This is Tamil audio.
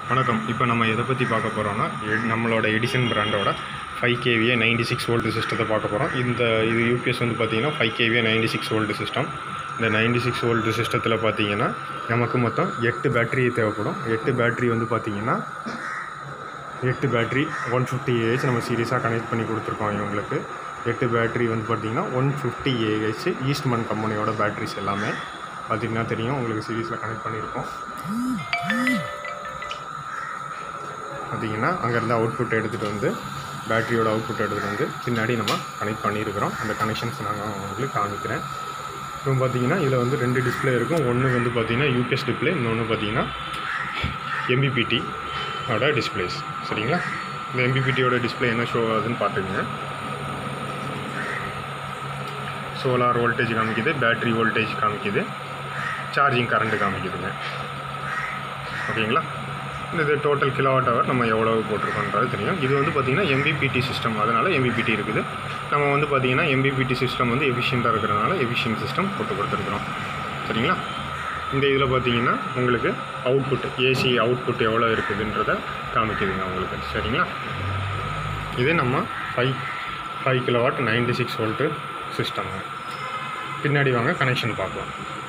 வணக்கம் இப்போ நம்ம எதை பற்றி பார்க்க போகிறோம்னா எ- நம்மளோட எடிசன் பிராண்டோட five KVA ninety six volt சிஸ்டத்தை பார்க்க போகிறோம் இந்த இது யூபிஎஸ் வந்து பார்த்தீங்கன்னா five KVA ninety six volt system இந்த நைன்டி சிக்ஸ் வோல்ட் சிஸ்டத்தில் பார்த்தீங்கன்னா நமக்கு மொத்தம் எட்டு பேட்டரி தேவைப்படும் எட்டு பேட்டரி வந்து பார்த்தீங்கன்னா எட்டு பேட்டரி ஒன் ஃபிஃப்டி ஏஹெச் நம்ம சீரியஸாக கனெக்ட் பண்ணி கொடுத்துருக்கோம் இவங்களுக்கு எட்டு பேட்டரி வந்து பார்த்தீங்கன்னா ஒன் ஃபிஃப்டி ஏஹெச் ஈஸ்ட்மன் கம்பெனியோட பேட்டரிஸ் எல்லாமே பார்த்தீங்கன்னா தெரியும் உங்களுக்கு சீரியஸில் கனெக்ட் பண்ணியிருக்கோம் பார்த்தீங்கன்னா அங்கேருந்து அவுட்புட் எடுத்துகிட்டு வந்து பேட்டரியோட அவுட்புட் எடுத்துகிட்டு வந்து பின்னாடி நம்ம கனெக்ட் பண்ணியிருக்கிறோம் அந்த கனெக்ஷன்ஸ் நாங்கள் உங்களுக்கு காமிக்கிறேன் இப்போ பார்த்தீங்கன்னா இதில் வந்து ரெண்டு டிஸ்ப்ளே இருக்கும் ஒன்று வந்து பார்த்தீங்கன்னா யூபிஎஸ் டிஸ்ப்ளே இன்னொன்று பார்த்தீங்கன்னா எம்பிபிடி ஓட டிஸ்பிளேஸ் சரிங்களா இந்த எம்பிபிடியோட டிஸ்ப்ளே என்ன ஷோ ஆகுதுன்னு பார்த்துக்குங்க சோலார் வோல்டேஜ் காமிக்குது பேட்டரி வோல்டேஜ் காமிக்குது சார்ஜிங் கரண்ட்டு காமிக்குதுங்க ஓகேங்களா இது டோட்டல் கிலோவாட் ஹவர் நம்ம எவ்வளோ போட்டிருக்கோன்றது தெரியும் இது வந்து பார்த்திங்கன்னா எம்பிபிடி சிஸ்டம் அதனால் எம்பிபிடி இருக்குது நம்ம வந்து பார்த்திங்கன்னா எம்பிபிடி சிஸ்டம் வந்து எஃபிஷியண்ட்டாக இருக்கிறதுனால எஃபிஷியன்ட் சிஸ்டம் போட்டு கொடுத்துருக்குறோம் சரிங்களா இந்த இதில் பார்த்தீங்கன்னா உங்களுக்கு அவுட்புட் ஏசி அவுட்புட் எவ்வளோ இருக்குதுன்றத காமிக்குதுங்க உங்களுக்கு சரிங்களா இது நம்ம five five kilowatt ninety six volt சிஸ்டம்ங்க பின்னாடி வாங்க கனெக்ஷன் பார்க்கலாம்